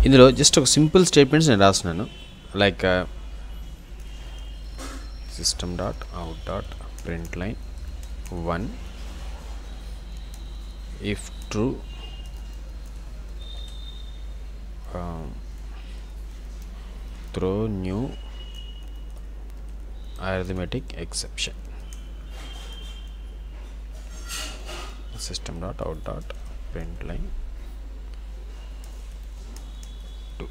ఇందులో జస్ట్ ఒక simple statements నేను రాస్తున్నాను like system dot out dot print line one if true throw new arithmetic exception system dot out dot print line 2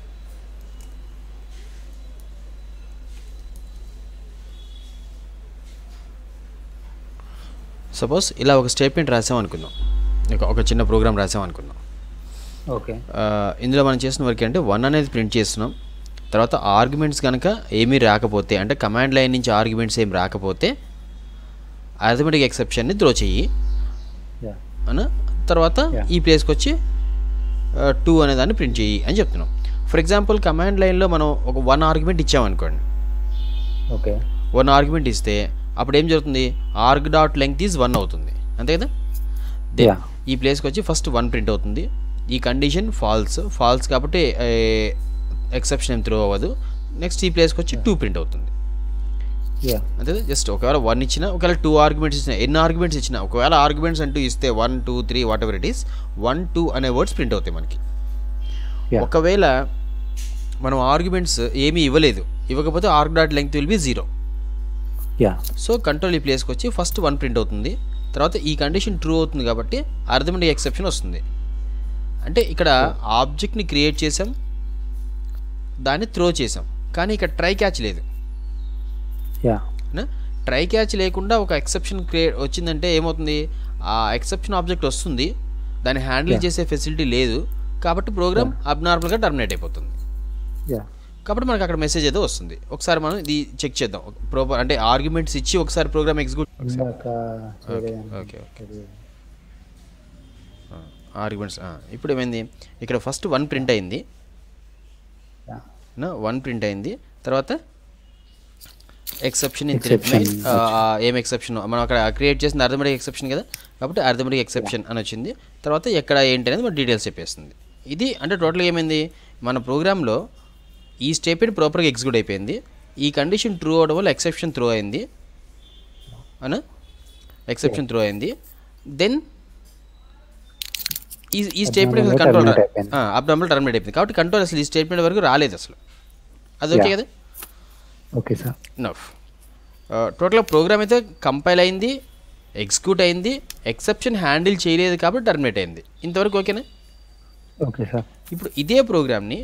suppose ఇలా ఒక statement రాసాం అనుకుందాం ఒక- ఒక చిన్న ప్రోగ్రామ్ రాసాం అనుకుందాం ఓకే ఆ, ఇందులో మనం చేసిన వర్క్ అంటే వన్ అనేది ప్రింట్ చేస్తున్నాం తర్వాత ఆర్గ్యుమెంట్స్ కనుక ఏమీ రాకపోతే అంటే కమాండ్ లైన్ నుంచి ఆర్గ్యుమెంట్స్ ఏం రాకపోతే అర్థమెటిక్ ఎక్సెప్షన్ని త్రో చెయ్యి యా అన తర్వాత Yeah. ఈ ప్లేస్కి వచ్చి టూ అనే దాన్ని ప్రింట్ చెయ్యి అని చెప్తున్నాం ఫర్ ఎగ్జాంపుల్ కమాండ్ లైన్లో మనం ఒక వన్ ఆర్గ్యుమెంట్ ఇచ్చామనుకోండి ఓకే వన్ ఆర్గ్యుమెంట్ ఇస్తే అప్పుడు ఏం జరుగుతుంది arg dot length is one అవుతుంది అంతే కదా Then Yeah. ఈ ప్లేస్కి వచ్చి ఫస్ట్ వన్ ప్రింట్ అవుతుంది ఈ కండిషన్ ఫాల్స్ ఫాల్స్ కాబట్టి ఎక్సెప్షన్ ఏం త్రో అవ్వదు నెక్స్ట్ ఈ ప్లేస్కి వచ్చి టూ ప్రింట్ అవుతుంది యా అంతే జస్ట్ ఒకవేళ వన్ ఇచ్చినా ఒకవేళ టూ ఆర్గ్యుమెంట్స్ ఇచ్చినా ఎన్ని ఆర్గ్యుమెంట్స్ ఇచ్చినా ఒకవేళ ఆర్గ్యుమెంట్స్ అంటూ ఇస్తే one two three whatever it is one two అనే వర్డ్స్ ప్రింట్ అవుతాయి మనకి యా ఒకవేళ మనం ఆర్గ్యుమెంట్స్ ఏమీ ఇవ్వలేదు ఇవ్వకపోతే arg dot length will be zero yeah so control ఈ ప్లేస్కి వచ్చి ఫస్ట్ వన్ ప్రింట్ అవుతుంది తర్వాత ఈ కండిషన్ ట్రూ అవుతుంది కాబట్టి అర్థమైన ఎక్సెప్షన్ వస్తుంది అంటే ఇక్కడ ఆబ్జెక్ట్ని క్రియేట్ చేసాం దాన్ని త్రో చేసాం కానీ ఇక్కడ ట్రై క్యాచ్ లేదు యా ట్రై క్యాచ్ లేకుండా ఒక ఎక్సెప్షన్ క్రియేట్ వచ్చిందంటే ఏమవుతుంది ఆ ఎక్సెప్షన్ ఆబ్జెక్ట్ వస్తుంది దాన్ని హ్యాండిల్ Yeah. చేసే ఫెసిలిటీ లేదు కాబట్టి ప్రోగ్రామ్ అబ్నార్మల్గా టర్మినేట్ అయిపోతుంది యా కాబట్టి మనకు అక్కడ మెసేజ్ ఏదో వస్తుంది ఒకసారి మనం ఇది చెక్ చేద్దాం ప్రాపర్ అంటే ఆర్గ్యుమెంట్స్ ఇచ్చి ఒకసారి ప్రోగ్రామ్ ఎగ్జిక్యూట్ ఇందాక చేయలేదని ఓకే ఓకే అది ఆర్గ్యుమెంట్స్ ఇప్పుడు ఏమైంది ఇక్కడ ఫస్ట్ వన్ ప్రింట్ అయింది యా వన్ ప్రింట్ అయింది తర్వాత ఎక్సెప్షన్ ఇన్ Exception ఏం ఎక్సెప్షన్ మనం అక్కడ క్రియేట్ చేసిన అర్థమెటిక్ ఎక్సెప్షన్ కదా కాబట్టి అర్థమెటిక్ ఎక్సెప్షన్ అని వచ్చింది తర్వాత ఎక్కడ ఏంటి అనేది మన డీటెయిల్స్ చెప్పేస్తుంది ఇది అంటే టోటల్గా ఏమైంది మన ప్రోగ్రాంలో ఈ స్టేట్మెంట్ ప్రాపర్గా ఎగ్జిక్యూట్ అయిపోయింది ఈ కండిషన్ ట్రూ అవడం వల్ల ఎక్సెప్షన్ త్రో అయింది అనా ఎక్సెప్షన్ త్రో అయింది దెన్ ఈ ఈ స్టేట్మెంట్ Abnormal కంట్రోల్ terminate అయిపోయింది. అబ్నార్మల్ టర్మినేట్ అయిపోయింది కాబట్టి కంట్రోల్ అసలు ఈ స్టేట్మెంట్ వరకు రాలేదు అసలు అది ఓకే Yeah. కదా ఓకే సార్ నఫ్ టోటల్గా ప్రోగ్రామ్ అయితే కంపైల్ అయింది ఎగ్జిక్యూట్ అయింది ఎక్సెప్షన్ హ్యాండిల్ చేయలేదు కాబట్టి టర్మినేట్ అయింది ఇంతవరకు ఓకేనా ఓకే సార్ ఇప్పుడు ఇదే ప్రోగ్రామ్ని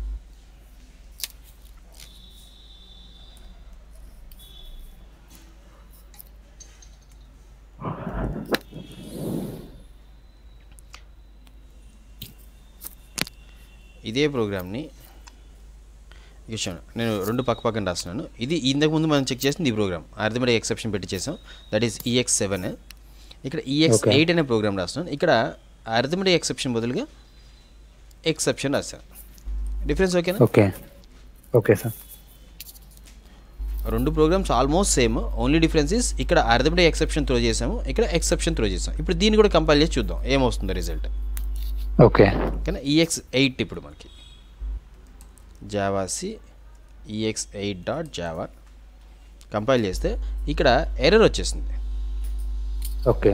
ఇదే ప్రోగ్రామ్ని ఇక చూడండి, నేను రెండు పక్క పక్కన రాస్తున్నాను ఇది ఇంతకు ముందు మనం చెక్ చేసింది ఈ ప్రోగ్రామ్ అర్థమెటిక్ ఎక్సెప్షన్ పెట్టి చేసాం దట్ ఈస్ ఈఎక్స్ సెవెన్ ఇక్కడ ఈఎక్స్ Okay. ఎయిట్ అనే ప్రోగ్రామ్ రాస్తున్నాను ఇక్కడ అర్థమెటిక్ ఎక్సెప్షన్ బదులుగా ఎక్సెప్షన్ రాశాను డిఫరెన్స్ ఓకేనా ఓకే ఓకే సార్ రెండు programs almost same only difference is ఇక్కడ అర్థమెటిక్ ఎక్సెప్షన్ త్రో చేసాము ఇక్కడ ఎక్సెప్షన్ త్రో చేసాం ఇప్పుడు దీన్ని కూడా కంపైల్ చేసి చూద్దాం ఏమొస్తుందో రిజల్ట్ ఓకే ఓకేనా ఈఎక్స్ ఎయిట్ ఇప్పుడు మనకి javac EX eight dot java compile చేస్తే ఇక్కడ ఎర్రర్ వచ్చేసింది okay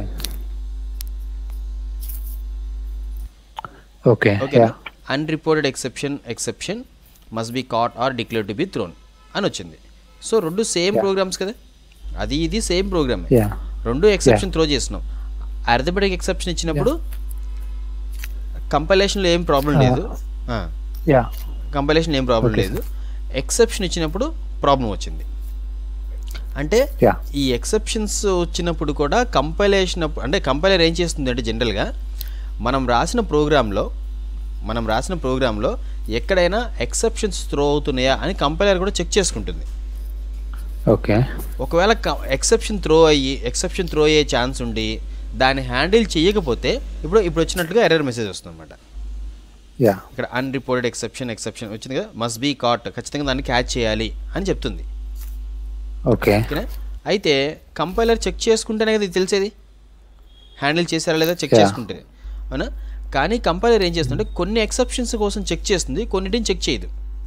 okay okay yeah unreported exception exception must be caught or declare to be thrown అని వచ్చింది సో రెండు సేమ్ Yeah. ప్రోగ్రామ్స్ కదా అది ఇది సేమ్ ప్రోగ్రామ్ యా రెండు ఎక్సెప్షన్ త్రో చేస్తున్నాం అర్థమెటిక్ ఎక్సెప్షన్ ఇచ్చినప్పుడు కంపైలేషన్లో ఏం ప్రాబ్లం లేదు యా కంపైలేషన్ ఏం ప్రాబ్లం Okay, లేదు ఎక్సెప్షన్ ఇచ్చినప్పుడు ప్రాబ్లం వచ్చింది అంటే యా ఈ ఎక్సెప్షన్స్ వచ్చినప్పుడు కూడా కంపైలేషన్ అప్పు- అంటే కంపైలర్ ఏం చేస్తుంది అంటే జనరల్గా మనం రాసిన ప్రోగ్రాంలో మనం రాసిన ప్రోగ్రాంలో ఎక్కడైనా ఎక్సెప్షన్స్ త్రో అవుతున్నాయా అని కంపైలర్ కూడా చెక్ చేసుకుంటుంది ఓకే ఒకవేళ ఎక్సెప్షన్ త్రో అయ్యి ఎక్సెప్షన్ త్రో అయ్యే ఛాన్స్ ఉండి దాన్ని హ్యాండిల్ చేయకపోతే ఇప్పుడు ఇప్పుడు వచ్చినట్టుగా ఎర్రర్ మెసేజ్ వస్తుంది అనమాట యా ఇక్కడ అన్రిపోర్టెడ్ ఎక్సెప్షన్ ఎక్సెప్షన్ వచ్చింది కదా మస్ట్ బీ కాట్ ఖచ్చితంగా దాన్ని క్యాచ్ చేయాలి అని చెప్తుంది ఓకే ఓకేనా అయితే కంపైలర్ చెక్ చేసుకుంటేనే కదా ఇది తెలిసేది హ్యాండిల్ చేశారా లేదా చెక్ Yeah. చేసుకుంటే అవునా కానీ కంపైలర్ ఏం చేస్తుందంటే కొన్ని ఎక్సెప్షన్స్ కోసం చెక్ చేస్తుంది కొన్నిటిని చెక్ చేయదు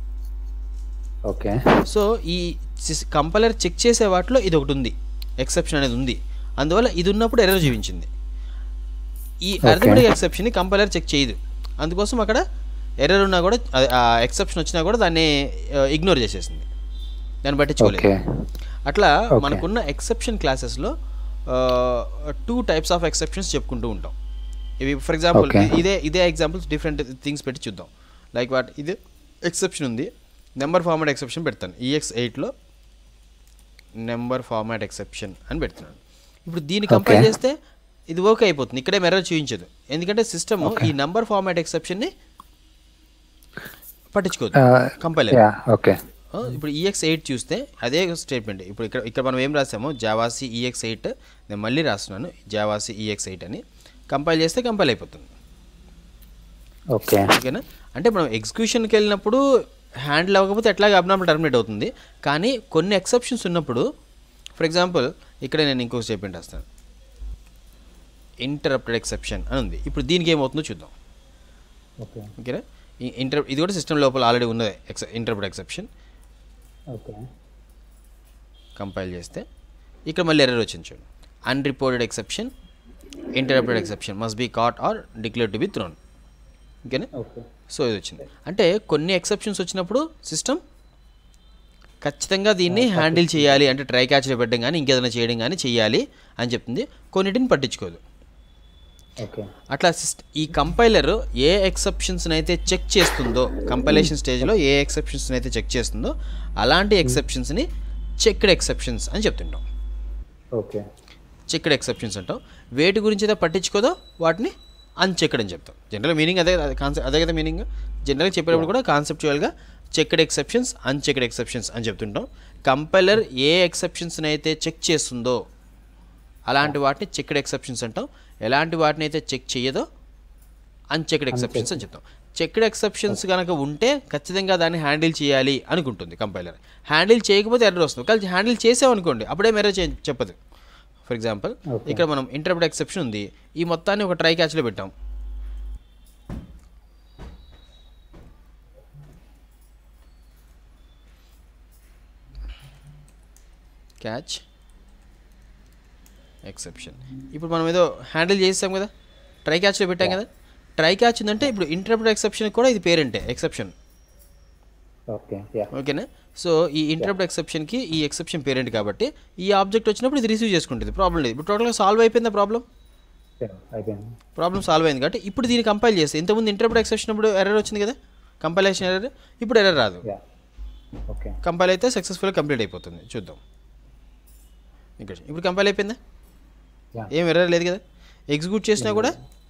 ఓకే సో ఈ కంపైలర్ చెక్ చేసే వాటిలో ఇది ఒకటి ఉంది ఎక్సెప్షన్ అనేది ఉంది అందువల్ల ఇది ఉన్నప్పుడు ఎర్రర్ చూపించింది ఈ అర్థమెటిక్ ఎక్సెప్షన్ని కంపైలర్ చెక్ చేయదు అందుకోసం అక్కడ ఎర్రర్ ఉన్నా కూడా అదే, ఆ ఎక్సెప్షన్ వచ్చినా కూడా దాన్ని ఇగ్నోర్ చేసేసింది దాన్ని పట్టించుకోలేదు ఓకే అట్లా Okay. మనకున్న ఎక్సెప్షన్ క్లాసెస్లో టూ టైప్స్ ఆఫ్ ఎక్సెప్షన్స్ చెప్పుకుంటూ ఉంటాం ఇవి ఫర్ ఎగ్జాంపుల్ Okay. ఇదే ఇదే ఎగ్జాంపుల్స్ డిఫరెంట్ థింగ్స్ పెట్టి చూద్దాం లైక్ వాట్ ఇది ఎక్సెప్షన్ ఉంది నెంబర్ ఫార్మాట్ ఎక్సెప్షన్ పెడతాను ఈఎక్స్ ఎయిట్లో నెంబర్ ఫార్మాట్ ఎక్సెప్షన్ అని పెడుతున్నాను ఇప్పుడు దీన్ని కంపేర్ Okay. చేస్తే ఇది ఓకే అయిపోతుంది ఇక్కడే మెర్రర్ చూపించదు ఎందుకంటే సిస్టమ్ ఈ నంబర్ ఫార్మాట్ ఎక్సెప్షన్ని పట్టించుకోదు కంపైలర్ యా ఓకే ఆ, ఇప్పుడు ఈఎక్స్ ఎయిట్ చూస్తే అదే స్టేట్మెంట్ ఇప్పుడు ఇక్కడ ఇక్కడ మనం ఏం రాసామో జావాసి ఈఎక్స్ ఎయిట్ నేను మళ్ళీ రాస్తున్నాను జావాసి ఈఎక్స్ ఎయిట్ అని కంపైల్ చేస్తే కంపైల్ అయిపోతుంది ఓకే ఓకేనా అంటే మనం ఎగ్జిక్యూషన్కి వెళ్ళినప్పుడు హ్యాండిల్ అవ్వకపోతే ఎట్లాగ అబ్నార్మల్ టర్మినేట్ అవుతుంది కానీ కొన్ని ఎక్సెప్షన్స్ ఉన్నప్పుడు ఫర్ ఎగ్జాంపుల్ ఇక్కడ నేను ఇంకొక స్టేట్మెంట్ రాస్తాను ఇంటరప్టెడ్ ఎక్సెప్షన్ అని ఉంది ఇప్పుడు దీనికి ఏమవుతుందో చూద్దాం ఓకే ఓకేనా ఇంటర్ ఇది కూడా సిస్టమ్ లోపల ఆల్రెడీ ఉన్నదే ఎక్సె ఇంటరప్టెడ్ ఎక్సెప్షన్ ఓకే కంపైల్ చేస్తే ఇక్కడ మళ్ళీ ఎర్రర్ వచ్చింది చూడండి unreported exception interrupted exception must be caught or declare to be thrown ఓకేనా ఓకే సో ఇది వచ్చింది అంటే కొన్ని ఎక్సెప్షన్స్ వచ్చినప్పుడు సిస్టమ్ ఖచ్చితంగా దీన్ని హ్యాండిల్ చేయాలి అంటే ట్రై క్యాచ్లో పెట్టడం కానీ ఇంకేదైనా చేయడం కానీ చేయాలి అని చెప్తుంది కొన్నిటిని పట్టించుకోదు ఓకే అట్లా సిస్ట్ ఈ కంపైలర్ ఏ ఎక్సెప్షన్స్ని అయితే చెక్ చేస్తుందో కంపైలేషన్ స్టేజ్లో ఏ ఎక్సెప్షన్స్ని అయితే చెక్ చేస్తుందో అలాంటి ఎక్సెప్షన్స్ని చెక్డ్ ఎక్సెప్షన్స్ అని చెప్తుంటాం ఓకే చెక్డ్ ఎక్సెప్షన్స్ అంటాం వేటి గురించి అయితే పట్టించుకోదో వాటిని అన్చెక్డ్ అని చెప్తాం జనరల్ మీనింగ్ అదే కాన్సెప్ట్ అదే కదా మీనింగ్ జనరల్గా చెప్పేటప్పుడు కూడా కాన్సెప్చువల్గా చెక్డ్ ఎక్సెప్షన్స్ అన్చెక్డ్ ఎక్సెప్షన్స్ అని చెప్తుంటాం కంపైలర్ ఏ ఎక్సెప్షన్స్ని అయితే చెక్ చేస్తుందో అలాంటి వాటిని చెక్డ్ ఎక్సెప్షన్స్ అంటాం ఎలాంటి వాటిని అయితే చెక్ చేయదో అన్చెక్డ్ ఎక్సెప్షన్స్ అని చెప్తాం చెక్డ్ ఎక్సెప్షన్స్ కనుక ఉంటే ఖచ్చితంగా దాన్ని హ్యాండిల్ చేయాలి అనుకుంటుంది కంపైలర్ హ్యాండిల్ చేయకపోతే ఎర్రర్ వస్తుంది కానీ హ్యాండిల్ చేసామనుకోండి అప్పుడే ఎర్రర్ చే చెప్పదు ఫర్ ఎగ్జాంపుల్ Okay. ఇక్కడ మనం ఇంటర్ప్రెట్ ఎక్సెప్షన్ ఉంది ఈ మొత్తాన్ని ఒక ట్రై క్యాచ్లో పెట్టాం క్యాచ్ ఎక్సెప్షన్ ఇప్పుడు మనం ఏదో హ్యాండిల్ చేసాం కదా ట్రై క్యాచ్లో పెట్టాం కదా ట్రై క్యాచ్ ఉందంటే ఇప్పుడు ఇంటర్ప్రెట్ ఎక్సెప్షన్ కూడా ఇది పేరెంటే ఎక్సెప్షన్ ఓకే యా ఓకేనా సో ఈ ఇంటరప్ట్ ఎక్సెప్షన్కి ఈ ఎక్సెప్షన్ పేరెంట్ కాబట్టి ఈ ఆబ్జెక్ట్ వచ్చినప్పుడు ఇది రిసీవ్ చేసుకుంటుంది ప్రాబ్లం లేదు ఇప్పుడు టోటల్గా సాల్వ్ అయిపోయిందా ప్రాబ్లం అయిపోయింది ప్రాబ్లం సాల్వ్ అయింది కాబట్టి ఇప్పుడు దీన్ని కంపైల్ చేస్తే ఇంతకుముందు ఇంటరప్ట్ ఎక్సెప్షన్ అప్పుడు ఎర్రర్ వచ్చింది కదా కంపైలేషన్ ఎర్రర్ ఇప్పుడు ఎర్రర్ రాదు యా ఓకే కంపైల్ అయితే సక్సెస్ఫుల్గా కంప్లీట్ అయిపోతుంది చూద్దాం ఇక్కడ ఇప్పుడు కంపైల్ అయిపోయిందా యా ఏం ఎర్రర్ లేదు కదా ఎగ్జిక్యూట్ చేసినా కూడా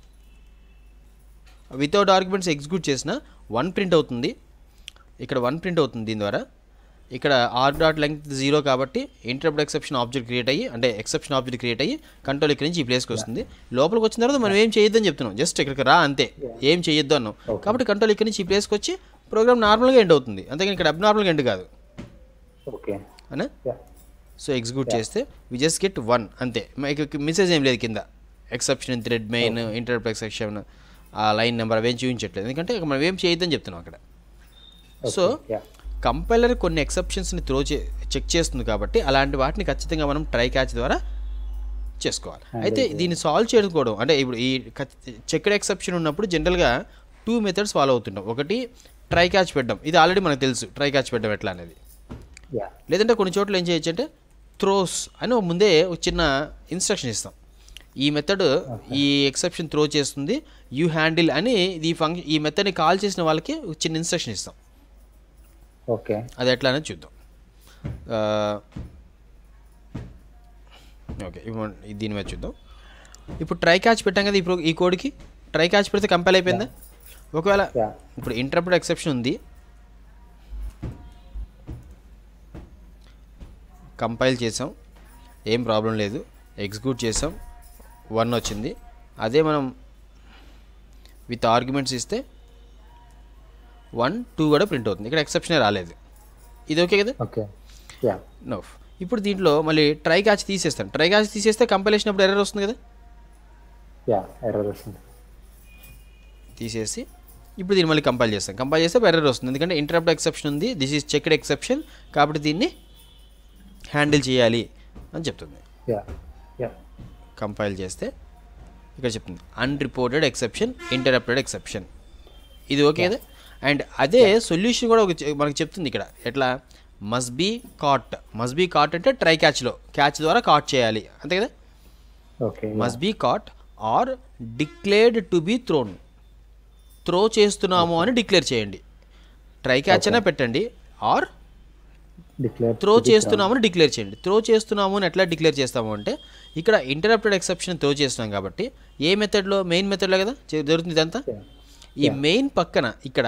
వితౌట్ ఆర్గ్యుమెంట్స్ ఎగ్జిక్యూట్ చేసినా వన్ ప్రింట్ అవుతుంది ఇక్కడ వన్ ప్రింట్ అవుతుంది దీని ద్వారా ఇక్కడ ఆర్ డాట్ లెంగ్త్ జీరో కాబట్టి ఇంటరప్ట్ ఎక్సెప్షన్ ఆబ్జెక్ట్ క్రియేట్ అయ్యి అంటే ఎక్సెప్షన్ ఆబ్జెక్ట్ క్రియేట్ అయ్యి కంట్రోల్ ఇక్కడ నుంచి ఈ ప్లేస్కి వస్తుంది లోపలికి వచ్చిన తర్వాత మనం ఏం చేయొద్దని చెప్తున్నాం జస్ట్ ఇక్కడికి రా అంతే ఏం చేయొద్దు అన్నాం కాబట్టి కంట్రోల్ ఇక్కడ నుంచి ఈ ప్లేస్కి వచ్చి ప్రోగ్రామ్ నార్మల్గా ఎండ్ అవుతుంది అంతేగాని ఇక్కడ అబ్నార్మల్గా ఎండ్ కాదు ఓకే అనా యా సో ఎగ్జిక్యూట్ చేస్తే వి జస్ట్ గెట్ వన్ అంతే మీకు మెసేజ్ ఏం లేదు కింద exception thread main interrupt exception ఆ లైన్ నెంబర్ అవేం చూపించట్లేదు ఎందుకంటే ఇక మనం ఏం చేయొద్దని చెప్తున్నాం అక్కడ సో యా కంపైలర్ కొన్ని ఎక్సెప్షన్స్ని త్రో చే చెక్ చేస్తుంది కాబట్టి అలాంటి వాటిని ఖచ్చితంగా మనం ట్రై క్యాచ్ ద్వారా చేసుకోవాలి అయితే దీన్ని సాల్వ్ చేసుకోవడం అంటే ఇప్పుడు ఈ చెక్డ్ ఎక్సెప్షన్ ఉన్నప్పుడు జనరల్గా టూ మెథడ్స్ ఫాలో అవుతుంటాం ఒకటి ట్రై క్యాచ్ పెట్టడం ఇది ఆల్రెడీ మనకు తెలుసు ట్రై క్యాచ్ పెట్టడం ఎట్లా అనేది యా లేదంటే కొన్ని చోట్ల ఏం చేయొచ్చు అంటే త్రోస్ అని ఒక ముందే ఒక చిన్న ఇన్స్ట్రక్షన్ ఇస్తాం ఈ మెథడ్ ఈ ఎక్సెప్షన్ త్రో చేస్తుంది యూ హ్యాండిల్ అని ఈ ఫంక్షన్ ఈ మెథడ్ని కాల్ చేసిన వాళ్ళకి ఒక చిన్న ఇన్స్ట్రక్షన్ ఇస్తాం ఓకే అది ఎట్లా అనేది చూద్దాం ఆ, ఓకే ఇప్పుడు మనం దీని మీద చూద్దాం ఇప్పుడు ట్రై క్యాచ్ పెట్టాం కదా ఇప్పుడు ఈ కోడ్కి ట్రై క్యాచ్ పెడితే కంపైల్ అయిపోయిందా ఒకవేళ యా ఇప్పుడు ఇంటర్ప్రెట్ ఎక్సెప్షన్ ఉంది కంపైల్ చేసాం ఏం ప్రాబ్లం లేదు ఎగ్జిక్యూట్ చేసాం వన్ వచ్చింది అదే మనం విత్ ఆర్గ్యుమెంట్స్ ఇస్తే వన్ టూ కూడా ప్రింట్ అవుతుంది ఇక్కడ ఎక్సెప్షనే రాలేదు ఇది ఓకే కదా ఓకే యా నో ఇప్పుడు దీంట్లో మళ్ళీ ట్రై క్యాచ్ తీసేస్తాను ట్రై క్యాచ్ తీసేస్తే కంపైలేషన్ అప్పుడు ఎర్రర్ వస్తుంది కదా యా ఎర్రర్ వస్తుంది తీసేసి ఇప్పుడు దీన్ని మళ్ళీ కంపైల్ చేస్తాం కంపైల్ చేస్తే ఎర్రర్ వస్తుంది ఎందుకంటే ఇంటరప్ట్ ఎక్సెప్షన్ ఉంది దిస్ ఈజ్ చెక్డ్ ఎక్సెప్షన్ కాబట్టి దీన్ని హ్యాండిల్ చేయాలి అని చెప్తుంది యా యా కంపైల్ చేస్తే ఇక్కడ చెప్తుంది అన్రిపోర్టెడ్ ఎక్సెప్షన్ ఇంటరప్టెడ్ ఎక్సెప్షన్ ఇది ఓకే కదా అండ్ అదే సొల్యూషన్ కూడా ఒక చె- మనకు చెప్తుంది ఇక్కడ ఎట్లా must be caught must be caught అంటే ట్రై క్యాచ్లో క్యాచ్ ద్వారా కాట్ చేయాలి అంతే కదా okay must be caught or declared to be thrown throw చేస్తున్నాము అని డిక్లేర్ చేయండి ట్రై క్యాచ్ అయినా పెట్టండి ఆర్ డిక్లేర్ త్రో చేస్తున్నామని డిక్లేర్ చేయండి త్రో చేస్తున్నాము అని ఎట్లా డిక్లేర్ చేస్తాము అంటే ఇక్కడ ఇంటరప్టెడ్ ఎక్సెప్షన్ త్రో చేస్తున్నాం కాబట్టి ఏ మెథడ్లో మెయిన్ మెథడ్లో కదా చే- జరుగుతుంది ఇదంతా ఈ మెయిన్ పక్కన ఇక్కడ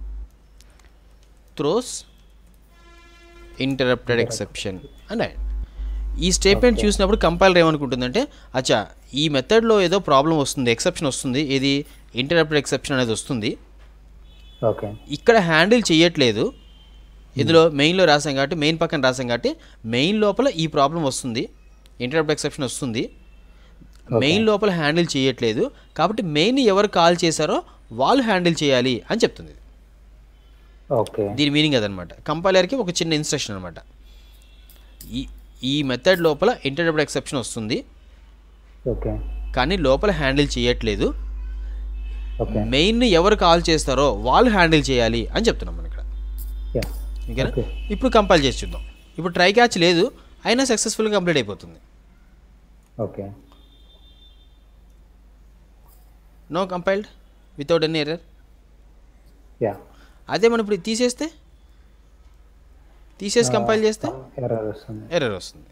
త్రోస్ ఇంటరప్టెడ్ ఎక్సెప్షన్ అని రాయండి. ఈ స్టేట్మెంట్ చూసినప్పుడు కంపైలర్ ఏమనుకుంటుందంటే అచ్చా ఈ మెథడ్లో ఏదో ప్రాబ్లం వస్తుంది ఎక్సెప్షన్ వస్తుంది ఇది ఇంటరప్టెడ్ ఎక్సెప్షన్ అనేది వస్తుంది ఓకే ఇక్కడ హ్యాండిల్ చేయట్లేదు ఇందులో మెయిన్లో రాసాం కాబట్టి మెయిన్ పక్కన రాసాం కాబట్టి మెయిన్ లోపల ఈ ప్రాబ్లం వస్తుంది ఇంటరప్ట్ ఎక్సెప్షన్ వస్తుంది మెయిన్ లోపల హ్యాండిల్ చేయట్లేదు కాబట్టి మెయిన్ ఎవరు కాల్ చేశారో వాళ్ళు హ్యాండిల్ చేయాలి అని చెప్తుంది ఓకే దీని మీనింగ్ అదనమాట కంపైలర్కి ఒక చిన్న ఇన్స్ట్రక్షన్ అనమాట ఈ ఈ మెథడ్ లోపల ఇంటరప్ట్ ఎక్సెప్షన్ వస్తుంది ఓకే కానీ లోపల హ్యాండిల్ చేయట్లేదు ఓకే మెయిన్ ఎవరు కాల్ చేస్తారో వాళ్ళు హ్యాండిల్ చేయాలి అని చెప్తున్నాం మనం ఇక్కడ యా ఓకేనా Okay. ఇప్పుడు కంపైల్ చేసి చూద్దాం ఇప్పుడు ట్రై క్యాచ్ లేదు అయినా సక్సెస్ఫుల్గా కంప్లీట్ అయిపోతుంది okay no compiled without any error yeah అదే మనం ఇప్పుడు ఇది తీసేస్తే తీసేసి కంపైల్ చేస్తే ఎర్రర్ వస్తుంది ఎర్రర్ వస్తుంది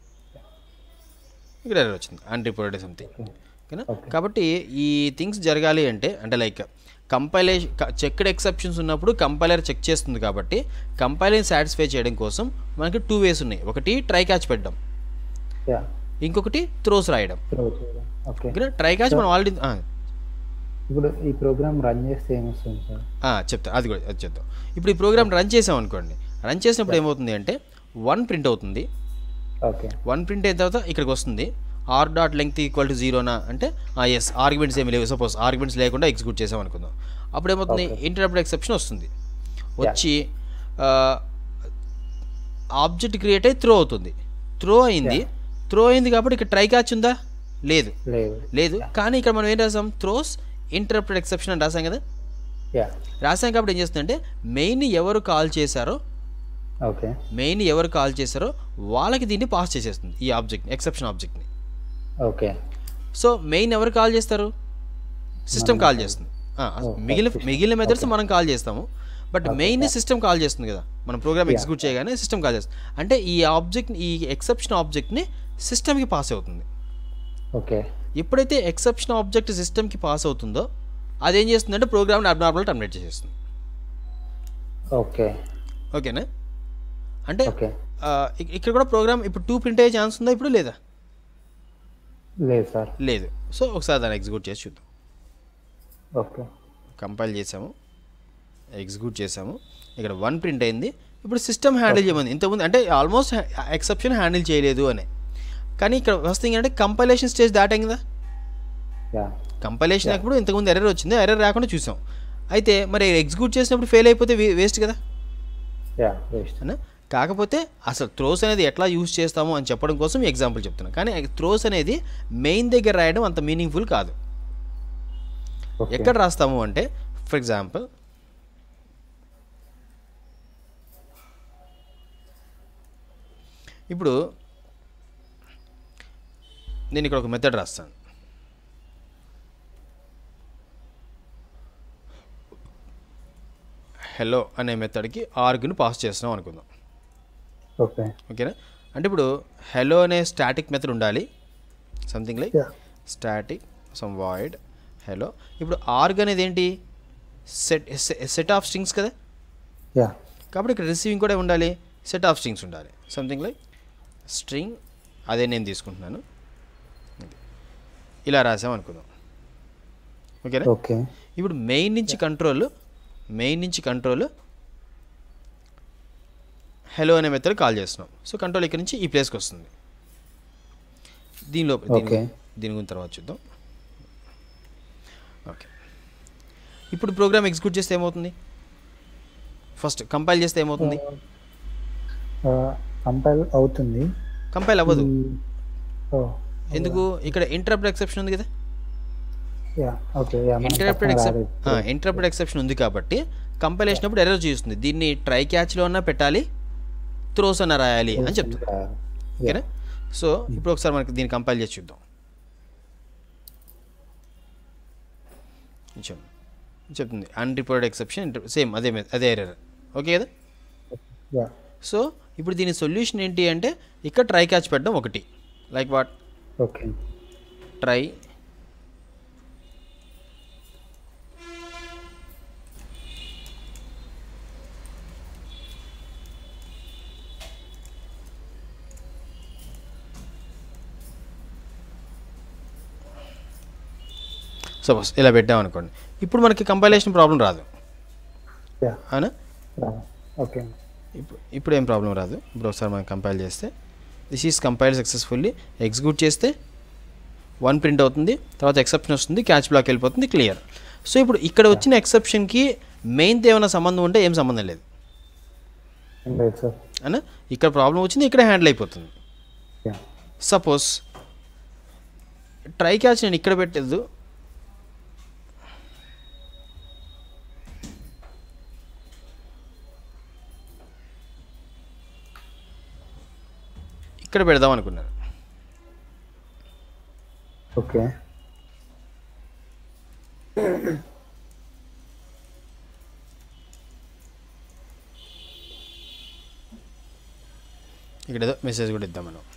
ఇక్కడ ఎర్రర్ వచ్చింది అన్రిపోర్టెడ్ సంథింగ్ ఓకేనా కాబట్టి ఈ థింగ్స్ జరగాలి అంటే అంటే లైక్ కంపైలేషన్ చెక్డ్ ఎక్సెప్షన్స్ ఉన్నప్పుడు కంపైలర్ చెక్ చేస్తుంది కాబట్టి కంపైలర్ని సాటిస్ఫై చేయడం కోసం మనకి టూ వేస్ ఉన్నాయి ఒకటి ట్రై క్యాచ్ పెట్టడం యా ఇంకొకటి త్రోస్ రాయడం త్రో చేయడం ఓకే ఓకేనా ట్రై క్యాచ్ మనం ఆల్రెడీ ఇప్పుడు ఈ ప్రోగ్రామ్ రన్ చేస్తే ఏమొస్తుంది సార్ చెప్తా అది కూడా అది చెప్తాం ఇప్పుడు ఈ ప్రోగ్రామ్ రన్ చేసాం అనుకోండి రన్ చేసినప్పుడు ఏమవుతుంది అంటే వన్ ప్రింట్ అవుతుంది ఓకే వన్ ప్రింట్ అయిన తర్వాత ఇక్కడికి వస్తుంది R dot length equal to జీరోనా అంటే ఎస్ ఆర్గ్యుమెంట్స్ ఏమి లేవు సపోజ్ ఆర్గ్యుమెంట్స్ లేకుండా ఎగ్జిక్యూట్ చేసాం అనుకుందాం అప్పుడు ఏమవుతుంది ఇంటరప్ట్ ఎక్సెప్షన్ వస్తుంది వచ్చి ఆబ్జెక్ట్ క్రియేట్ అయ్యి త్రో అవుతుంది త్రో అయింది త్రో అయింది కాబట్టి ఇక్కడ ట్రై క్యాచ్ ఉందా లేదు లేదు లేదు కానీ ఇక్కడ మనం ఏం రాసాం త్రోస్ ఇంటరప్టెడ్ ఎక్సెప్షన్ అని రాసాం కదా యా రాసాం కాబట్టి ఏం చేస్తుందంటే మెయిన్ ఎవరు కాల్ చేశారో ఓకే మెయిన్ ఎవరు కాల్ చేశారో వాళ్ళకి దీన్ని పాస్ చేసేస్తుంది ఈ ఆబ్జెక్ట్ ఎక్సెప్షన్ ఆబ్జెక్ట్ని ఓకే సో మెయిన్ ఎవరు కాల్ చేస్తారు సిస్టమ్ కాల్ చేస్తుంది ఆ, మిగిలిన మిగిలిన మెథడ్స్ మనం కాల్ చేస్తాము బట్ మెయిన్ సిస్టమ్ కాల్ చేస్తుంది కదా మనం ప్రోగ్రామ్ ఎగ్జిక్యూట్ చేయగానే సిస్టమ్ కాల్ చేస్తుంది అంటే ఈ ఆబ్జెక్ట్ ఈ ఎక్సెప్షన్ ఆబ్జెక్ట్ని సిస్టమ్కి పాస్ అవుతుంది ఓకే ఎప్పుడైతే ఎక్సెప్షన్ ఆబ్జెక్ట్ సిస్టమ్కి పాస్ అవుతుందో అదేం చేస్తుందంటే ప్రోగ్రామ్ని అబ్నార్మల్ టర్మినేట్ చేసేస్తుంది ఓకే ఓకేనా అంటే ఓకే ఆ, ఇక్- ఇక్కడ కూడా ప్రోగ్రామ్ ఇప్పుడు టూ ప్రింట్ అయ్యే ఛాన్స్ ఉందా ఇప్పుడు లేదా లేదు సార్ లేదు సో ఒకసారి దాన్ని ఎగ్జిక్యూట్ చేసి చూద్దాం ఓకే కంపైల్ చేసాము ఎగ్జిక్యూట్ చేసాము ఇక్కడ వన్ ప్రింట్ అయింది ఇప్పుడు సిస్టమ్ హ్యాండిల్ చేయమంది ఇంతకుముందు అంటే ఆల్మోస్ట్ ఎక్సెప్షన్ హ్యాండిల్ చేయలేదు అని కానీ ఇక్కడ వస్తుంది అంటే కంపైలేషన్ స్టేజ్ దాటాం కదా యా కంపైలేషన్ అప్పుడు ఇంతకుముందు ఎర్రర్ వచ్చింది ఎర్రర్ రాకుండా చూసాం అయితే మరి ఎగ్జిక్యూట్ చేసినప్పుడు ఫెయిల్ అయిపోతే వేస్ట్ కదా యా వేస్ట్ అన్నా కాకపోతే అసలు త్రోస్ అనేది ఎట్లా యూస్ చేస్తాము అని చెప్పడం కోసం ఎగ్జాంపుల్ చెప్తున్నా కానీ త్రోస్ అనేది మెయిన్ దగ్గర రాయడం అంత మీనింగ్ఫుల్ కాదు ఓకే ఎక్కడ రాస్తాము అంటే ఫర్ ఎగ్జాంపుల్ ఇప్పుడు నేను ఇక్కడ ఒక మెథడ్ రాస్తాను హెలో అనే మెథడ్కి ఆర్గ్ని పాస్ చేస్తున్నాం అనుకుందాం ఓకే ఓకేనా అంటే ఇప్పుడు హెలో అనే స్టాటిక్ మెథడ్ ఉండాలి something like yeah static some void hello ఇప్పుడు ఆర్గ్ అనేది ఏంటి సెట్ సెట్ ఆఫ్ స్ట్రింగ్స్ కదా యా కాబట్టి ఇక్కడ రిసీవింగ్ కూడా ఉండాలి సెట్ ఆఫ్ స్ట్రింగ్స్ ఉండాలి సంథింగ్ లైక్ స్ట్రింగ్ అదే నేను తీసుకుంటున్నాను ఇలా రాసాం అనుకుందాం ఓకేనా ఓకే ఇప్పుడు మెయిన్ నుంచి కంట్రోల్ మెయిన్ నుంచి కంట్రోల్ హెలో అనే మెథడ్ కాల్ చేస్తున్నాం సో కంట్రోల్ ఇక్కడ నుంచి ఈ ప్లేస్కి వస్తుంది దీనిలో దీని Okay. దీని గురించి తర్వాత చూద్దాం ఓకే ఇప్పుడు ప్రోగ్రామ్ ఎగ్జిక్యూట్ చేస్తే ఏమవుతుంది ఫస్ట్ కంపైల్ చేస్తే ఏమవుతుంది కంపైల్ అవుతుంది కంపైల్ అవ్వదు ఈ- ఓ ఎందుకు ఇక్కడ ఇంటరప్ట్ ఎక్సెప్షన్ ఉంది కదా యా ఓకే యా మనకి ఇంటరప్టెడ్ పక్కన ఎక్సెప్ రాలేదు. ఇంటరప్టెడ్ ఎక్సెప్షన్ ఉంది కాబట్టి కంపైలేషన్ అప్పుడు ఎర్రర్ చూస్తుంది దీన్ని ట్రై క్యాచ్లో అన్నా పెట్టాలి త్రోస్ అన్న రాయాలి అని చెప్తుంది రాయాలి. ఓకేనా సో ఇప్పుడు ఒకసారి మనకి దీన్ని కంపైల్ చేసి చూద్దాం చూడండి. చెప్తుంది అన్రిపోర్టెడ్ ఎక్సెప్షన్ సేమ్ అదే మె- అదే ఎర్రర్ ఓకే కదా యా సో ఇప్పుడు దీని సొల్యూషన్ ఏంటి అంటే ఇక్కడ ట్రై క్యాచ్ పెట్టడం ఒకటి like what okay try suppose ఇలా పెట్టాం అనుకోండి ఇప్పుడు మనకి కంపైలేషన్ ప్రాబ్లం రాదు యా అవునా రా- ఓకే ఇప్పుడు ఇప్పుడు ఏం ప్రాబ్లం రాదు ఇప్పుడు ఒకసారి మనం కంపైల్ చేస్తే this is compile successfully execute చేస్తే వన్ ప్రింట్ అవుతుంది తర్వాత ఎక్సెప్షన్ వస్తుంది క్యాచ్ బ్లాక్ వెళ్ళిపోతుంది క్లియర్ సో ఇప్పుడు ఇక్కడ వచ్చిన ఎక్సెప్షన్కి మెయిన్తో ఏమైనా సంబంధం ఉంటే ఏం సంబంధం లేదు ఏం లేదు సార్ అనా ఇక్కడ ప్రాబ్లం వచ్చింది ఇక్కడ హ్యాండిల్ అయిపోతుంది యా సపోజ్ ట్రై క్యాచ్ నేను ఇక్కడ పెట్టేది ఇక్కడ పెడదాం అనుకున్నాను ఓకే ఇక్కడ ఏదో మెసేజ్ కూడా ఇద్దాం మనం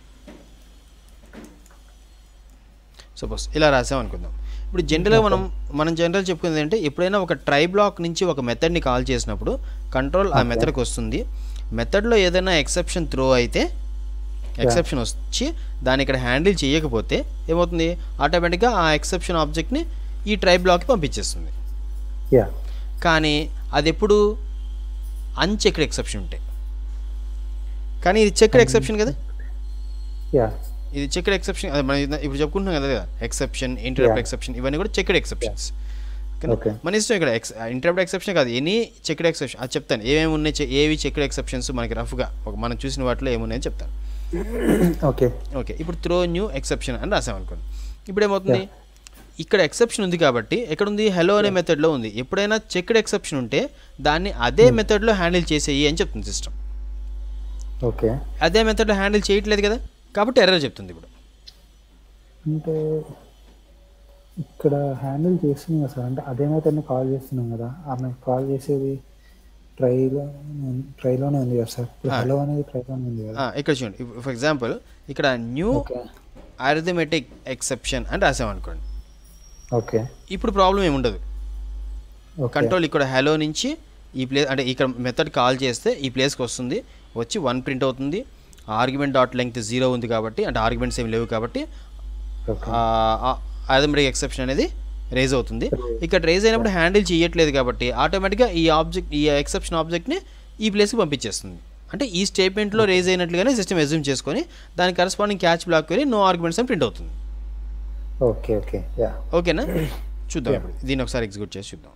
సపోజ్ ఇలా రాసాం అనుకుందాం ఇప్పుడు జనరల్గా మనం మనం జనరల్ చెప్పుకునేది అంటే ఎప్పుడైనా ఒక ట్రై బ్లాక్ నుంచి ఒక మెథడ్ని కాల్ చేసినప్పుడు కంట్రోల్ ఆ మెథడ్కి వస్తుంది మెథడ్లో ఏదైనా ఎక్సెప్షన్ త్రో అయితే ఎక్సెప్షన్ వచ్చి దాన్ని ఇక్కడ హ్యాండిల్ చేయకపోతే ఏమవుతుంది ఆటోమేటిక్గా ఆ ఎక్సెప్షన్ ఆబ్జెక్ట్ని ఈ ట్రై బ్లాక్కి పంపించేస్తుంది యా కానీ అది ఎప్పుడు అన్చెక్డ్ ఎక్సెప్షన్ ఉంటే కానీ ఇది చెక్డ్ ఎక్సెప్షన్ కదా యా ఇది చెక్డ్ ఎక్సెప్షన్ అదే మనం ఇది- ఇప్పుడు చెప్పుకుంటున్నాం కదా కదా ఎక్సెప్షన్ ఇంటరప్ట్ Yeah. ఎక్సెప్షన్ ఇవన్నీ కూడా చెక్డ్ ఎక్సెప్షన్స్ Okay. మన ఇష్టం ఇక్కడ ఎక్స్ ఇంటరప్ట్ ఎక్సెప్షన్ కాదు ఎనీ చెక్డ్ ఎక్సెప్షన్ అది చెప్తాను ఏమేమి ఉన్నాయి చె- ఏవి చెక్డ్ ఎక్సెప్షన్స్ మనకి రఫ్గా ఒక మనం చూసిన వాటిలో ఏమున్నాయని చెప్తాను ఓకే ఓకే ఇప్పుడు త్రో న్యూ ఎక్సెప్షన్ అని రాసాం అనుకోండి ఇప్పుడు ఏమవుతుంది ఇక్కడ ఎక్సెప్షన్ ఉంది కాబట్టి ఎక్కడ ఉంది హలో అనే మెథడ్లో ఉంది ఎప్పుడైనా చెక్డ్ ఎక్సెప్షన్ ఉంటే దాన్ని అదే మెథడ్లో హ్యాండిల్ చేసేయి అని చెప్తుంది సిస్టమ్ ఓకే అదే మెథడ్లో హ్యాండిల్ చేయట్లేదు కదా కాబట్టి ఎర్రర్ చెప్తుంది ఇప్పుడు అంటే ఇక్కడ హ్యాండిల్ చేస్తున్నాం కదా సార్ అంటే అదే మెథడ్ని కాల్ చేస్తున్నాం కదా ఆమె కాల్ చేసేది ట్రైలో ట్రైలోనే ఉంది కదా సార్ ఇప్పుడు హలో అనేది ట్రైలోనే ఉంది కదా ఆ, ఇక్కడ చూడండి ఫర్ ఎగ్జాంపుల్ ఇక్కడ న్యూ ఓకే అరిథమెటిక్ ఎక్సెప్షన్ అని రాసాం అనుకోండి ఓకే ఇప్పుడు ప్రాబ్లం ఏముండదు ఓకే కంట్రోల్ ఇక్కడ హలో నుంచి ఈ ప్లేస్ అంటే ఇక్కడ మెథడ్ కాల్ చేస్తే ఈ ప్లేస్కి వస్తుంది వచ్చి వన్ ప్రింట్ అవుతుంది ఆర్గ్యుమెంట్ డాట్ లెంగ్త్ జీరో ఉంది కాబట్టి అంటే ఆర్గ్యుమెంట్స్ ఏమి లేవు కాబట్టి ఓకే అరిథమెటిక్ ఎక్సెప్షన్ అనేది రేజ్ అవుతుంది ఇక్కడ రేజ్ అయినప్పుడు హ్యాండిల్ చేయట్లేదు కాబట్టి ఆటోమేటిక్గా ఈ ఆబ్జెక్ట్ ఈ ఎక్సెప్షన్ ఆబ్జెక్ట్ని ఈ ప్లేస్కి పంపించేస్తుంది అంటే ఈ స్టేట్మెంట్లో రేజ్ అయినట్లుగానే సిస్టమ్ ఎజ్యూమ్ చేసుకొని దాని కరస్పాండింగ్ క్యాచ్ బ్లాక్ వెళ్ళి నో ఆర్గ్యుమెంట్స్ అని ప్రింట్ అవుతుంది ఓకే ఓకే యా ఓకేనా చూద్దాం ఇప్పుడు దీన్ని ఒకసారి ఎగ్జిక్యూట్ చేసి చూద్దాం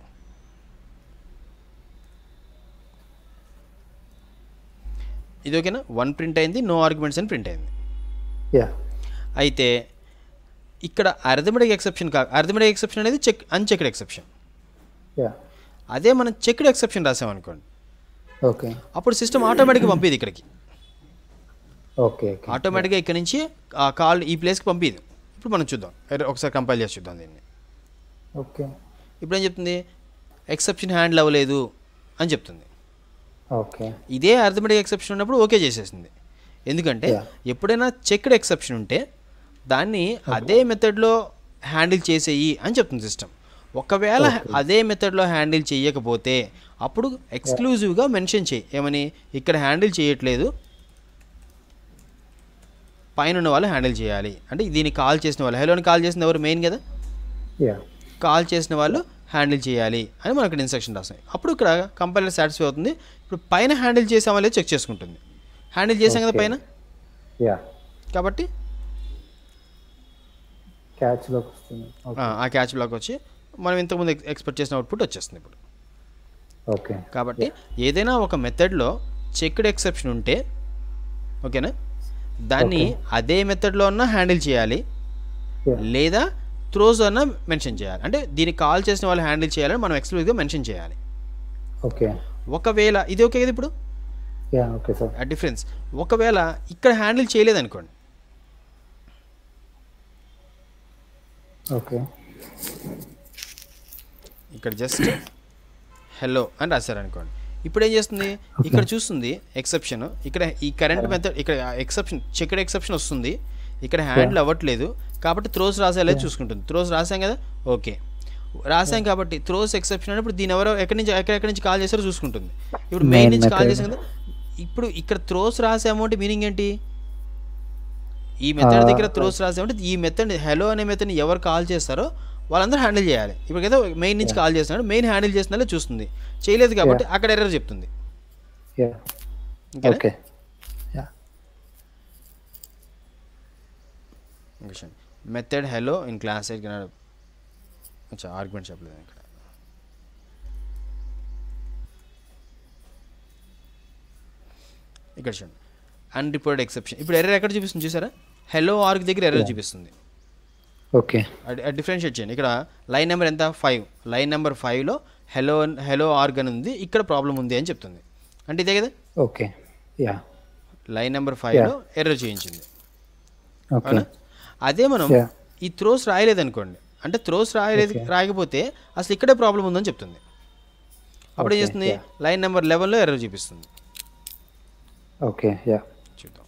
ఇది ఓకేనా వన్ ప్రింట్ అయింది నో ఆర్గ్యుమెంట్స్ అని ప్రింట్ అయింది యా అయితే ఇక్కడ అర్థమెటిక్ ఎక్సెప్షన్ కా అర్థమెటిక్ ఎక్సెప్షన్ అనేది చెక్ అన్చెక్డ్ ఎక్సెప్షన్ యా అదే మనం చెక్డ్ ఎక్సెప్షన్ రాసామనుకోండి ఓకే అప్పుడు సిస్టమ్ ఆటోమేటిక్గా పంపిది ఇక్కడికి ఓకే ఓకే ఆటోమేటిక్గా ఇక్కడ నుంచి ఆ కాల్ ఈ ప్లేస్కి పంపిది ఇప్పుడు మనం చూద్దాం ఎర్ర- ఒకసారి కంపైల్ చేసి చూద్దాం దీన్ని ఓకే ఇప్పుడు ఏం చెప్తుంది ఎక్సెప్షన్ హ్యాండిల్ అవ్వలేదు అని చెప్తుంది ఓకే ఇదే అర్థమెటిక్ ఎక్సెప్షన్ ఉన్నప్పుడు ఓకే చేసేసింది ఎందుకంటే Yeah. ఎప్పుడైనా చెక్డ్ ఎక్సెప్షన్ ఉంటే దాన్ని అదే మెథడ్లో హ్యాండిల్ చేసేయి అని చెప్తుంది సిస్టమ్ ఒకవేళ అదే మెథడ్లో హ్యాండిల్ చేయకపోతే అప్పుడు ఎక్స్క్లూజివ్గా మెన్షన్ చేయి ఏమని ఇక్కడ హ్యాండిల్ చేయట్లేదు పైన ఉన్న వాళ్ళు హ్యాండిల్ చేయాలి అంటే దీన్ని కాల్ చేసిన వాళ్ళు హలోని కాల్ చేసిన ఎవరు మెయిన్ కదా యా కాల్ చేసిన వాళ్ళు హ్యాండిల్ చేయాలి అని మనకు ఇక్కడ ఇన్స్ట్రక్షన్ రాస్తాయి అప్పుడు ఇక్కడ కంపైలర్ సాటిస్ఫై అవుతుంది ఇప్పుడు పైన హ్యాండిల్ చేసామా లేదో చెక్ చేసుకుంటుంది హ్యాండిల్ చేసాం కదా Okay. పైన యా కాబట్టి క్యాచ్లోకి వస్తుంది ఓకే ఆ, ఆ క్యాచ్ బ్లాక్ వచ్చి మనం ఇంతకుముందు ఎక్స్పెక్ట్ చేసిన అవుట్పుట్ వచ్చేస్తుంది ఇప్పుడు ఓకే కాబట్టి ఏదైనా ఒక మెథడ్లో చెక్డ్ ఎక్సెప్షన్ ఉంటే ఓకేనా దాన్ని అదే మెథడ్లో అన్నా హ్యాండిల్ చేయాలి Yeah. లేదా త్రోస్ అన్న మెన్షన్ చేయాలి అంటే దీన్ని కాల్ చేసిన వాళ్ళు హ్యాండిల్ చేయాలని మనం ఎక్స్క్లూజివ్గా మెన్షన్ చేయాలి ఓకే ఒకవేళ ఇది ఓకే కదా ఇప్పుడు యా ఓకే సార్ ఆ డిఫరెన్స్ ఒకవేళ ఇక్కడ హ్యాండిల్ చేయలేదనుకోండి ఓకే ఇక్కడ జస్ట్ హలో అని రాశారు అనుకోండి ఇప్పుడు ఏం చేస్తుంది ఇక్కడ చూస్తుంది ఎక్సెప్షన్ ఇక్కడ ఈ కరెంట్ మెథడ్ ఇక్కడ ఎక్సెప్షన్ చెక్డ్ ఎక్సెప్షన్ వస్తుంది ఇక్కడ హ్యాండిల్ అవ్వట్లేదు కాబట్టి త్రోస్ రాసేలా చూసుకుంటుంది త్రోస్ రాసాం కదా ఓకే రాసాం కాబట్టి త్రోస్ ఎక్సెప్షన్ అంటే ఇప్పుడు దీని ఎవరో ఎక్కడి నుంచి ఎక్కడెక్కడి నుంచి కాల్ చేస్తారో చూసుకుంటుంది ఇప్పుడు మెయిన్ Main నుంచి కాల్ method. చేసాం కదా ఇప్పుడు ఇక్కడ త్రోస్ రాసాము అంటే మీనింగ్ ఏంటి ఈ మెథడ్ దగ్గర త్రోస్ రాసామంటే ఈ మెథడ్ హలో అనే మెథడ్ని ఎవరు కాల్ చేస్తారో వాళ్ళందరూ హ్యాండిల్ చేయాలి ఇప్పుడు ఏదో మెయిన్ నుంచి కాల్ చేస్తున్నాడు మెయిన్ హ్యాండిల్ చేస్తున్నా చూస్తుంది చేయలేదు కాబట్టి అక్కడ ఎర్రర్ చెప్తుంది యా ఓకేనా? Okay yeah question method hello in class eight అచ్చా ఆర్గ్యుమెంట్ చెప్పలేదు ఇక్కడ ఇక్కడ చూడండి అన్రిపోర్టెడ్ ఎక్సెప్షన్ ఇప్పుడు ఎర్రర్ ఎక్కడ చూపిస్తుంది చూసారా హలో ఆర్గ్ దగ్గర ఎర్రర్ చూపిస్తుంది ఓకే డిఫరెన్షియేట్ చేయండి ఇక్కడ లైన్ నెంబర్ ఎంత ఫైవ్ లైన్ నెంబర్ ఫైవ్లో హలో హలో ఆర్గ్ అని ఉంది ఇక్కడ ప్రాబ్లం ఉంది అని చెప్తుంది అంటే ఇదే కదా ఓకే యా లైన్ నెంబర్ ఫైవ్లో ఎర్రర్ చేయించింది ఓకే అవునా అదే మనం Yeah. ఈ త్రోస్ రాయలేదు అనుకోండి అంటే త్రోస్ రాయలేదు రాయకపోతే అసలు ఇక్కడే ప్రాబ్లం ఉందని చెప్తుంది అప్పుడు ఏం Okay, చేస్తుంది yeah. లైన్ నెంబర్ లెవెన్లో ఎర్రర్ చూపిస్తుంది ఓకే యా చూద్దాం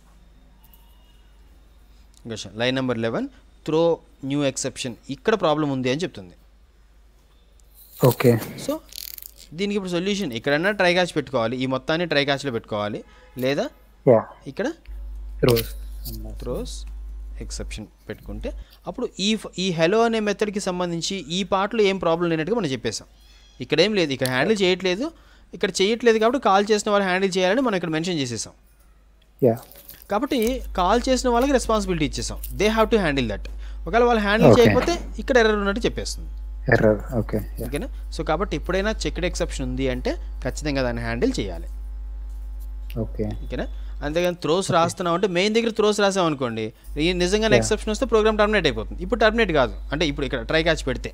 question line number eleven throw new exception ఇక్కడ ప్రాబ్లం ఉంది అని చెప్తుంది ఓకే సో దీనికి ఇప్పుడు సొల్యూషన్ ఇక్కడన్నా ట్రై క్యాచ్ పెట్టుకోవాలి ఈ మొత్తాన్ని ట్రై క్యాచ్లో పెట్టుకోవాలి లేదా యా ఇక్కడ రోజ్ త్రోస్ ఎక్సెప్షన్ పెట్టుకుంటే అప్పుడు ఈ ఫ- ఈ హెలో అనే మెథడ్కి సంబంధించి ఈ పార్ట్లో ఏం ప్రాబ్లం లేనట్టుగా మనం చెప్పేసాం ఇక్కడ ఏం లేదు ఇక్కడ హ్యాండిల్ చేయట్లేదు ఇక్కడ చేయట్లేదు కాబట్టి కాల్ చేసిన వాళ్ళు హ్యాండిల్ చేయాలని మనం ఇక్కడ మెన్షన్ చేసేసాం యా కాబట్టి కాల్ చేసిన వాళ్ళకి రెస్పాన్సిబిలిటీ ఇచ్చేసాం they have to handle that ఒకవేళ వాళ్ళు హ్యాండిల్ Okay. చేయకపోతే ఇక్కడ ఎర్రర్ ఉన్నట్టు చెప్పేస్తుంది ఎర్రర్ ఓకే యా ఓకేనా సో కాబట్టి ఎప్పుడైనా చెక్డ్ ఎక్సెప్షన్ ఉంది అంటే ఖచ్చితంగా దాన్ని హ్యాండిల్ చేయాలి ఓకే ఓకేనా అంతేగాని త్రోస్ రాస్తున్నాం అంటే మెయిన్ దగ్గర త్రోస్ రాసాం అనుకోండి ఈ నిజంగానే ఎక్సెప్షన్ వస్తే ప్రోగ్రామ్ టర్మినేట్ అయిపోతుంది ఇప్పుడు టర్మినేట్ కాదు అంటే ఇప్పుడు ఇక్కడ ట్రై క్యాచ్ పెడితే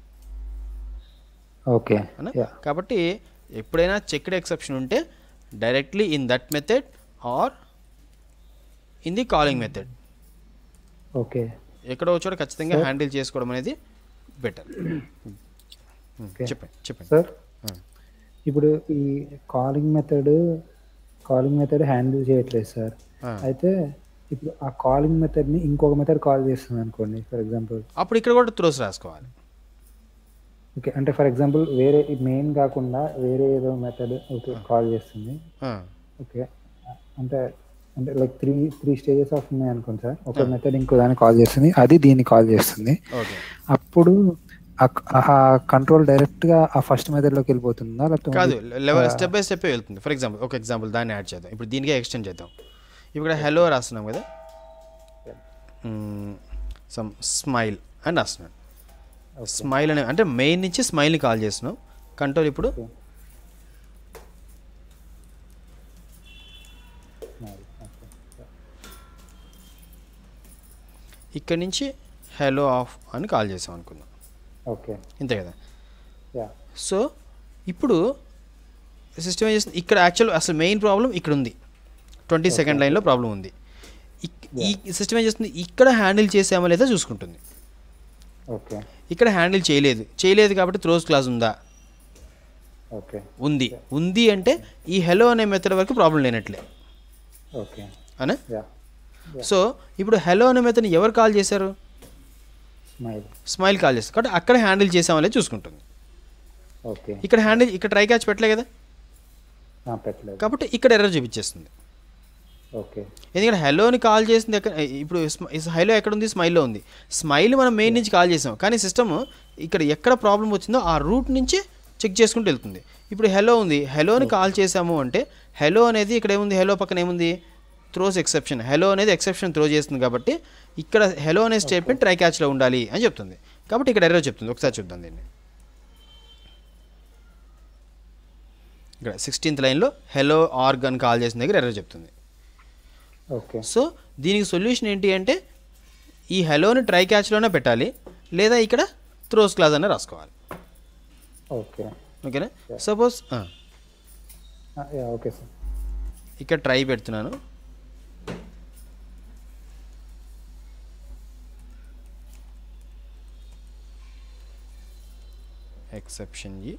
ఓకే అవునా యా కాబట్టి ఎప్పుడైనా చెక్డ్ ఎక్సెప్షన్ ఉంటే directly in that method or in the calling method okay ఎక్కడో ఒక చోట ఖచ్చితంగా హ్యాండిల్ చేసుకోవడం అనేది బెటర్ Okay. చెప్పండి చెప్పండి సార్ ఆ. ఇప్పుడు ఈ calling method calling method handle చేయట్లేదు సార్ ఆ. అయితే ఇప్పుడు ఆ కాలింగ్ మెథడ్ని ఇంకొక మెథడ్ కాల్ చేస్తుంది అనుకోండి ఫర్ ఎగ్జాంపుల్ అప్పుడు ఇక్కడ కూడా త్రోస్ రాసుకోవాలి ఓకే అంటే ఫర్ ఎగ్జాంపుల్ వేరే మెయిన్ కాకుండా వేరే ఏదో మెథడ్ ఓకే కాల్ చేస్తుంది ఆ, ఓకే అంటే అంటే like three three stages of ఉన్నాయి అనుకోండి సార్ ఒక మెథడ్ ఇంకో దాన్ని కాల్ చేస్తుంది అది దీన్ని కాల్ చేస్తుంది ఓకే అప్పుడు ఆ- ఆ కంట్రోల్ డైరెక్ట్ గా ఆ ఫస్ట్ మెథడ్ లోకి వెళ్ళిపోతుందా లేకపోతే కాదు లెవెల్ స్టెప్ బై స్టెప్ వెళ్తుంది ఫర్ ఎగ్జాంపుల్ ఒక ఎగ్జాంపుల్ దాన్ని యాడ్ చేద్దాం ఇప్పుడు దీనికే ఎక్స్టెండ్ చేద్దాం ఇప్పుడు హెలో రాస్తున్నాం కదా సమ్ స్మైల్ అని రాస్తున్నాడు స్మైల్ అనే అంటే మెయిన్ నుంచి స్మైల్ని కాల్ చేస్తున్నాం కంట్రోల్ ఇప్పుడు ఇక్కడ నుంచి హెలో ఆఫ్ అని కాల్ చేసాం అనుకుందాం ఓకే ఇంతే కదా యా సో ఇప్పుడు సిస్టమ్ ఏం చేస్తుంది ఇక్కడ యాక్చువల్ అసలు మెయిన్ ప్రాబ్లం ఇక్కడ ఉంది ట్వంటీ సెకండ్ లైన్లో ప్రాబ్లం ఉంది ఇక్- ఈ సిస్టమ్ ఏం చేస్తుంది ఇక్కడ హ్యాండిల్ చేసామో లేదా చూసుకుంటుంది ఓకే ఇక్కడ హ్యాండిల్ చేయలేదు చేయలేదు కాబట్టి త్రోస్ క్లాస్ ఉందా ఓకే ఉంది ఉంది అంటే ఈ హెలో అనే మెథడ్ వరకు ప్రాబ్లం లేనట్లే ఓకే అనే యా సో ఇప్పుడు హెలో అనే మెథడ్ని ఎవరు కాల్ చేశారు స్మైల్ స్మైల్ కాల్ చేస్తారు కాబట్టి అక్కడ హ్యాండిల్ చేసామో లేదా చూసుకుంటుంది ఓకే ఇక్కడ హ్యాండిల్ ఇక్కడ ట్రై క్యాచ్ పెట్టలే కదా ఆ, పెట్టలేదు కాబట్టి ఇక్కడ ఎర్రర్ చూపించేస్తుంది ఓకే ఎందుకంటే హలోని కాల్ చేసింది ఎక్కడ ఇప్పుడు హలో ఎక్కడ ఉంది స్మైల్లో ఉంది స్మైల్ మనం మెయిన్ నుంచి కాల్ చేసాం కానీ సిస్టమ్ ఇక్కడ ఎక్కడ ప్రాబ్లం వచ్చిందో ఆ రూట్ నుంచి చెక్ చేసుకుంటూ వెళ్తుంది ఇప్పుడు హలో ఉంది హలోని కాల్ చేసాము అంటే హలో అనేది ఇక్కడ ఏముంది హలో పక్కన ఏముంది త్రోస్ ఎక్సెప్షన్ హలో అనేది ఎక్సెప్షన్ త్రో చేస్తుంది కాబట్టి ఇక్కడ హలో అనే స్టేట్మెంట్ ట్రై క్యాచ్లో ఉండాలి అని చెప్తుంది కాబట్టి ఇక్కడ ఎర్రర్ చెప్తుంది ఒకసారి చూద్దాం దీన్ని ఇక్కడ సిక్స్టీన్త్ లైన్లో హెలో ఆర్గ్ అని కాల్ చేసిన దగ్గర ఎర్రర్ చెప్తుంది ఓకే సో దీనికి సొల్యూషన్ ఏంటి అంటే ఈ హెలోని ట్రై క్యాచ్లోనే పెట్టాలి లేదా ఇక్కడ త్రోస్ క్లాజ్ అనే రాసుకోవాలి ఓకే ఓకేనా సపోజ్ యా ఓకే సార్ ఇక్కడ ట్రై పెడుతున్నాను ఎక్సెప్షన్ ఈ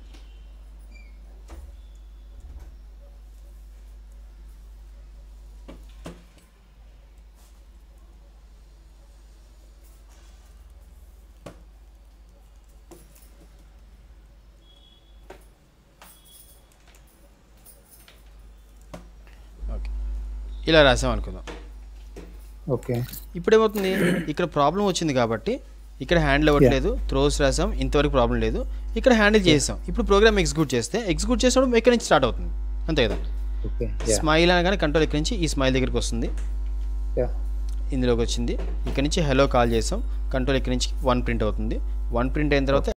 ఓకే ఇలా రాసాం అనుకుందాం ఓకే ఇప్పుడు ఏమవుతుంది ఇక్కడ ప్రాబ్లం వచ్చింది కాబట్టి ఇక్కడ హ్యాండిల్ అవ్వట్లేదు త్రోస్ రాసాం ఇంతవరకు ప్రాబ్లం లేదు ఇక్కడ హ్యాండిల్ చేసాం ఇప్పుడు ప్రోగ్రామ్ ఎగ్జిక్యూట్ చేస్తే ఎగ్జిక్యూట్ చేసినప్పుడు ఇక్కడ నుంచి స్టార్ట్ అవుతుంది అంతే కదా ఓకే యా స్మైల్ అనగానే కంట్రోల్ ఇక్కడ నుంచి ఈ స్మైల్ దగ్గరికి వస్తుంది యా ఇందులోకి వచ్చింది ఇక్కడ నుంచి హలో కాల్ చేసాం కంట్రోల్ ఇక్కడ నుంచి వన్ ప్రింట్ అవుతుంది వన్ ప్రింట్ అయిన తర్వాత